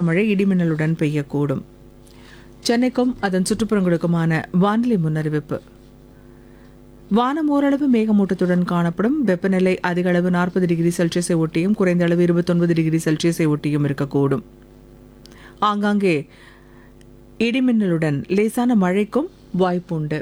கனமழை இடிமின்னலுடன் பெய்யக்கூடும் சென்னைக்கும் அதன் சுற்றுப்புறங்களுக்குமான வானிலை முன்னறிவிப்பு வானம் ஓரளவு மேகமூட்டத்துடன் காணப்படும் வெப்பநிலை அதிக அளவு நாற்பது டிகிரி செல்சியஸை ஒட்டியும் குறைந்த அளவு இருபத்தொன்பது டிகிரி செல்சியஸை ஒட்டியும் இருக்கக்கூடும் ஆங்காங்கே இடிமின்னலுடன் லேசான மழைக்கும் வாய்ப்புண்டு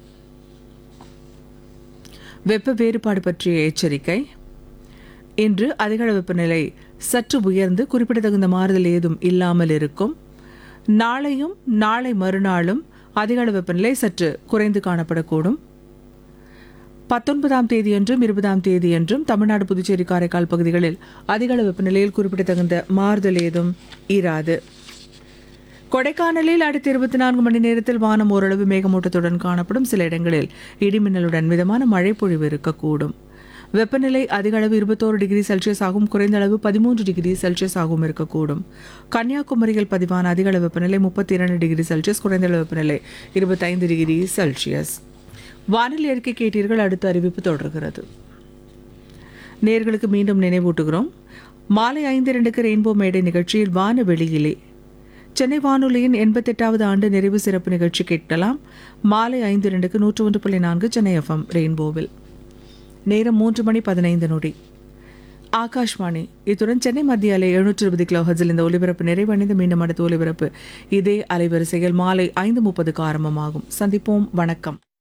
வெப்ப வேறுபாடு பற்றிய எச்சரிக்கை இன்று அதிகள வெப்பநிலை சற்று உயர்ந்து குறிப்பிடத்தகுந்த மாறுதல் ஏதும் இல்லாமல் இருக்கும் நாளையும் நாளை மறுநாளும் அதிகள வெப்பநிலை சற்று குறைந்து காணப்படக்கூடும் பத்தொன்பதாம் தேதியன்றும் இருபதாம் தேதியன்றும் தமிழ்நாடு புதுச்சேரி காரைக்கால் பகுதிகளில் அதிகள வெப்பநிலையில் குறிப்பிடத்தகுந்த மாறுதல் ஏதும் இராது கொடைக்கானலில் அடுத்த இருபத்தி நான்கு மணி நேரத்தில் வானம் ஓரளவு மேகமூட்டத்துடன் காணப்படும் சில இடங்களில் இடிமின்னலுடன் மிதமான மழை பொழிவு இருக்கக்கூடும் வெப்பநிலை அதிக அளவு இருபத்தோரு டிகிரி செல்சியஸ் ஆகும் குறைந்த அளவு பதிமூன்று டிகிரி செல்சியஸ் ஆகவும் இருக்கக்கூடும் கன்னியாகுமரியில் பதிவான அதிக அளவு வெப்பநிலை முப்பத்தி இரண்டு டிகிரி செல்சியஸ் குறைந்த அளவு வெப்பநிலை இருபத்தைந்து டிகிரி செல்சியஸ் வானிலை அறிக்கை கேட்டீர்கள் அடுத்த அறிவிப்பு தொடர்கிறது நேர்களுக்கு மீண்டும் நினைவூட்டுகிறோம் மாலை ஐந்து இரண்டுக்கு ரெயின்போ மேடை நிகழ்ச்சியில் வானவெளியிலே சென்னை வானொலியின் எண்பத்தெட்டாவது ஆண்டு நிறைவு சிறப்பு நிகழ்ச்சி கேட்கலாம் மாலை ஐந்து இரண்டுக்கு நூற்று ஒன்று புள்ளி நான்கு சென்னை எஃப்எம் ரெயின்போவில் நேரம் மூன்று மணி பதினைந்து நொடி ஆகாஷ்வாணி இத்துடன் சென்னை மத்திய அலை எழுநூற்று இருபது கிலோ ஹர்ட்ஸில் இந்த ஒலிபரப்பு நிறைவடைந்து மீண்டும் அடுத்த ஒலிபரப்பு இதே அலைவரிசையில் மாலை ஐந்து முப்பதுக்கு ஆரம்பமாகும் சந்திப்போம் வணக்கம்